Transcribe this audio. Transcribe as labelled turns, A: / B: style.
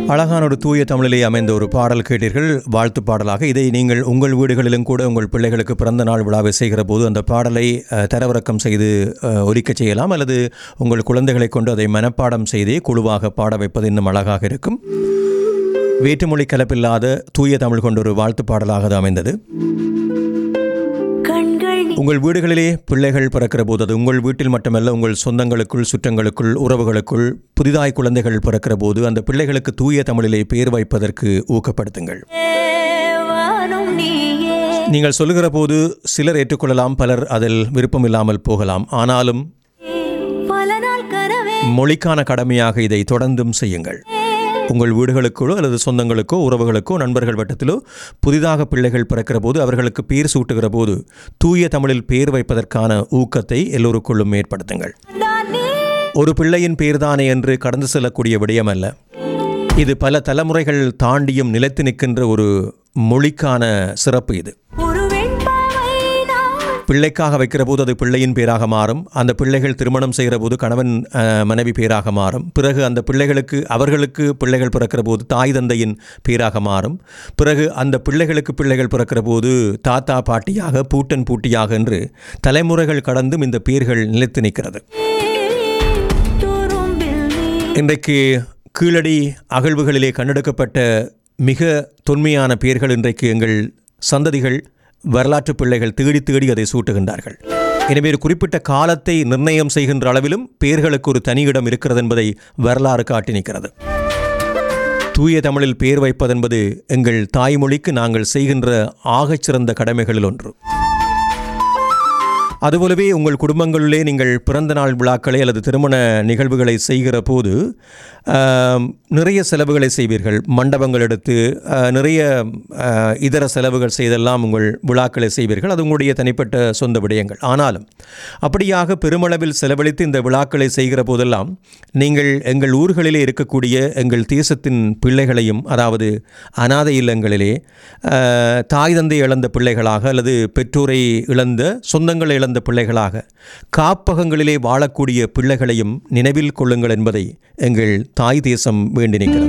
A: அழகான ஒரு தூய தமிழிலே அமைந்த ஒரு பாடல் கேட்டீர்கள் வாழ்த்து பாடலாக இதை நீங்கள் உங்கள் வீடுகளிலும் கூட உங்கள் பிள்ளைகளுக்கு பிறந்த நாள் விழாவை செய்கிற போது அந்த பாடலை அஹ், தரவிறக்கம் செய்து அஹ், ஒலிக்கச் செய்யலாம் அல்லது உங்கள் குழந்தைகளை கொண்டு அதை மனப்பாடம் செய்தே குழுவாக பாட வைப்பது இன்னும் அழகாக இருக்கும் வேற்றுமொழி கலப்பில்லாத தூய தமிழ் கொண்ட ஒரு வாழ்த்து பாடலாக அது அமைந்தது
B: கண்கள் நீ-
A: உங்கள் வீடுகளிலே பிள்ளைகள் பிறக்கிற போது அது உங்கள் வீட்டில் மட்டுமல்ல உங்கள் சொந்தங்களுக்குள் சுற்றங்களுக்குள் உறவுகளுக்குள் புதிதாய் குழந்தைகள் பிறக்கிற போது அந்த பிள்ளைகளுக்கு தூய தமிழிலே பெயர் வைப்பதற்கு ஊக்கப்படுத்துங்கள்
B: வானும் நீயே
A: நீங்கள் சொல்லுகிற போது சிலர் ஏற்றுக்கொள்ளலாம் பலர் அதில் விருப்பம் இல்லாமல் போகலாம் ஆனாலும்
B: பல நாள் கனவே
A: மொழிக்கான கடமையாக இதை தொடர்ந்தும் செய்யுங்கள் உங்கள் வீடுகளுக்கோ அல்லது சொந்தங்களுக்கோ உறவுகளுக்கோ நண்பர்கள் வட்டத்திலோ புதிதாக பிள்ளைகள் பிறக்கிற போது அவர்களுக்கு பேர் சூட்டுகிற போது தூய தமிழில் பேர் வைப்பதற்கான ஊக்கத்தை எல்லோருக்குள்ளும் ஏற்படுத்துங்கள்
B: நான் நீ
A: ஒரு பிள்ளையின் பேர்தானே என்று கடந்து செல்லக்கூடிய விடயம் அல்ல இது பல தலைமுறைகள் தாண்டியும் நிலைத்து நிற்கின்ற ஒரு மொழிக்கான சிறப்பு இது
B: ஒரு வெண்பாவை நான்
A: பிள்ளைக்காக வைக்கிற போது அது பிள்ளையின் பேராக மாறும் அந்த பிள்ளைகள் திருமணம் செய்கிற போது கணவன் அஹ், மனைவி பேராக மாறும் பிறகு அந்த பிள்ளைகளுக்கு அவர்களுக்கு பிள்ளைகள் பிறக்கிற போது தாய் தந்தையின் பேராக மாறும் பிறகு அந்த பிள்ளைகளுக்கு பிள்ளைகள் பிறக்கிற போது தாத்தா பாட்டியாக பூட்டன் பூட்டியாக என்று தலைமுறைகள் கடந்தும் இந்த பேர்கள் நிலைத்து நிற்கிறது
B: துரும்பில் நீ
A: இன்றைக்கு கீழடி அகழ்வுகளிலே கண்டெடுக்கப்பட்ட மிக தொன்மையான பெயர்கள் இன்றைக்கு எங்கள் சந்ததிகள் வரலாற்று பிள்ளைகள் தேடி தேடி அதை சூட்டுகின்றார்கள் எனவே ஒரு குறிப்பிட்ட காலத்தை நிர்ணயம் செய்கின்ற அளவிலும் பெயர்களுக்கு ஒரு தனி இடம் இருக்கிறது என்பதை வரலாறு காட்டி நிற்கிறது தூய தமிழில் பெயர் வைப்பதென்பது எங்கள் தாய்மொழிக்கு நாங்கள் செய்கின்ற ஆகச்சிறந்த கடமைகளில் ஒன்று அதுபோலவே உங்கள் குடும்பங்களிலே நீங்கள் பிறந்த நாள் விழாக்களை அல்லது திருமண நிகழ்வுகளை செய்கிற போது ஆம், நிறைய செலவுகளை செய்வீர்கள் மண்டபங்கள் எடுத்து ஆ, நிறைய ஆ, இதர செலவுகள் செய்தெல்லாம் உங்கள் விழாக்களை செய்வீர்கள் அது உங்களுடைய தனிப்பட்ட சொந்த விடயங்கள் ஆனாலும் அப்படியாக பெருமளவில் செலவழித்து இந்த விழாக்களை செய்கிற போதெல்லாம் நீங்கள் எங்கள் ஊர்களிலே இருக்கக்கூடிய எங்கள் தேசத்தின் பிள்ளைகளையும் அதாவது அனாதை இல்லங்களிலே ஆ, தாய் தந்தை இழந்த பிள்ளைகளாக அல்லது பெற்றோரை இழந்த சொந்தங்களை இழந்த பிள்ளைகளாக காப்பகங்களிலே வாழக்கூடிய பிள்ளைகளையும் நினைவில் கொள்ளுங்கள் என்பதை எங்கள் தாய் தேசம் வேண்டி நிற்கிறது